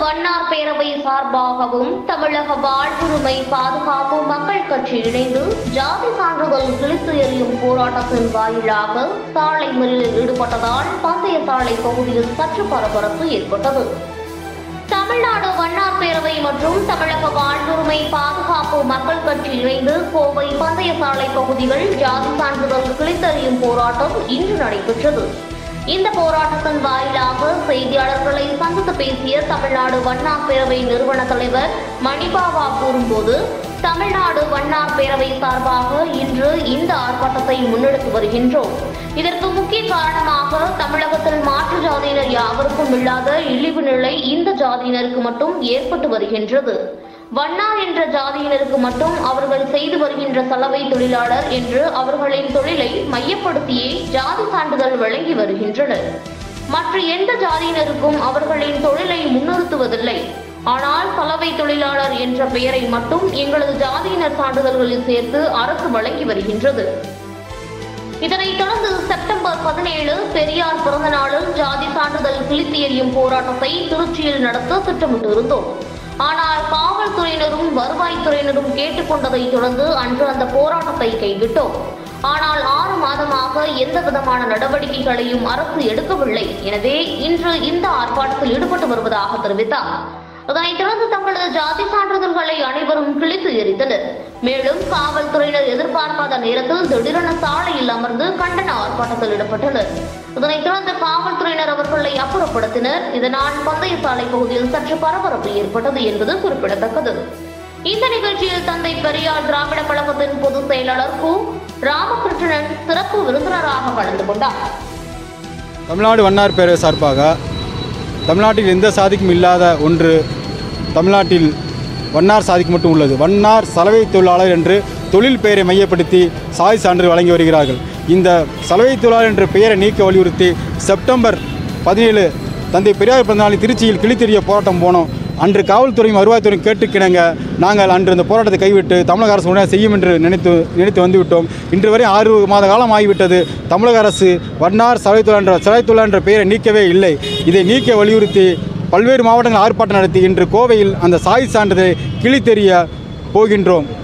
வண்ணார் பேரவை சார்பாகவும் தமிழக வாழ்வுரிமை பாதுகாப்பு மக்கள் கட்சி இணைந்து ஜாதி சான்றிதழ் கிழித்து எறியும் போராட்டத்தின் வாயிலாக சாலை மறியலில் ஈடுபட்டதால் பந்தய சாலை பகுதியில் சற்று பரபரப்பு ஏற்பட்டது தமிழ்நாடு வண்ணார் பேரவை மற்றும் தமிழக வாழ்வுரிமை பாதுகாப்பு மக்கள் கட்சி இணைந்து கோவை பந்தய சாலை பகுதிகள் ஜாதி சான்றிதழ் கிழித்தறியும் போராட்டம் இன்று நடைபெற்றது இந்த போராட்டத்தின் வாயிலாக செய்தியாளர்களை சந்தித்து பேசிய தமிழ்நாடு வண்ணார் பேரவை நிறுவன தலைவர் மணிபாபா கூறும்போது தமிழ்நாடு வண்ணார் பேரவை சார்பாக இன்று இந்த ஆர்ப்பாட்டத்தை முன்னெடுத்து வருகின்றோம் இதற்கு முக்கிய காரணமாக தமிழகத்தில் மாற்று ஜாதியினர் யாவருக்கும் இல்லாத இழிவு நிலை இந்த ஜாதியினருக்கு மட்டும் ஏற்பட்டு வருகின்றது வண்ணார் என்ற ஜாதியினருக்கு மட்டும் அவர்கள் செய்து வருகின்ற சலவை தொழிலாளர் என்று அவர்களின் தொழிலை மையப்படுத்தியே ஜாதி சான்றிதழ் வழங்கி வருகின்றனர் மற்ற எந்த ஜாதியினருக்கும் அவர்களின் தொழிலை முன்னிறுத்துவதில்லை ஆனால் சலவை தொழிலாளர் என்ற பெயரை மட்டும் எங்களது ஜாதியினர் சான்றிதழ்களில் சேர்த்து அரசு வழங்கி வருகின்றது இதனைத் தொடர்ந்து செப்டம்பர் பதினேழு பெரியார் பிறந்த நாளில் ஜாதி சான்றிதழ் கிழித்து எறியும் போராட்டத்தை திருச்சியில் நடத்த திட்டமிட்டிருந்தோம் ஆனால் காவல்துறையினரும் வருவாய்த்துறையினரும் கேட்டுக்கொண்டதைத் தொடர்ந்து அன்று அந்த போராட்டத்தை கைவிட்டோம் ஆனால் ஆறு மாதமாக எந்த விதமான நடவடிக்கைகளையும் அரசு எடுக்கவில்லை எனவே இன்று இந்த ஆர்ப்பாட்டத்தில் ஈடுபட்டு வருவதாக தெரிவித்தார் அதனைத் தொடர்ந்து தங்களது ஜாதி சான்றிதழ்களை அனைவரும் கிழித்து எறிந்தனர் மேலும் காவல்துறையினர் எதிர்பார்க்காத நேரத்தில் திடீரென சாலையில் அமர்ந்து கண்டன ஆர்ப்பாட்டத்தில் ஈடுபட்டனர் இதனைத் தொடர்ந்து காவல்துறையினர் அவர்களை அப்புறப்படுத்தினர் இதனால் பந்தய சாலை பகுதியில் சற்று பரபரப்பு ஏற்பட்டது என்பது குறிப்பிடத்தக்கது இந்த நிகழ்ச்சியில் தந்தை பெரியார் திராவிட கழகத்தின் பொதுச் செயலாளர் கு ராமகிருஷ்ணன் சிறப்பு விருந்தினராக கலந்து கொண்டார் தமிழ்நாடு வண்ணார் பேரவை சார்பாக தமிழ்நாட்டில் எந்த சாதிக்கும் இல்லாத ஒன்று தமிழ்நாட்டில் வண்ணார் சாதிக்கு மட்டும் உள்ளது வண்ணார் சலவை தொழிலாளர் என்று தொழில் பெயரை மையப்படுத்தி சாதி சான்று வழங்கி வருகிறார்கள் இந்த சலவை தொழிலாளர் என்ற பெயரை நீக்க வலியுறுத்தி செப்டம்பர் பதினேழு தந்தை பெரியார் பிறந்தநாளில் திருச்சியில் கிழித்தெறிய போராட்டம் போனோம் அன்று காவல்துறையும் வருவாய்த்துறையும் கேட்டுக்கிணங்க நாங்கள் அன்று இந்த போராட்டத்தை கைவிட்டு தமிழக அரசு உடனே செய்யும் என்று நினைத்து நினைத்து வந்துவிட்டோம் இன்று வரை ஆறு மாத காலம் ஆகிவிட்டது தமிழக அரசு வண்ணார் சலைத்துறை என்ற சலைத்துறை என்ற பெயரை நீக்கவே இல்லை இதை நீக்க வலியுறுத்தி பல்வேறு மாவட்டங்கள் ஆர்ப்பாட்டம் நடத்தி இன்று கோவையில் அந்த சாதி சான்றிதழை கிழித்தெறிய போகின்றோம்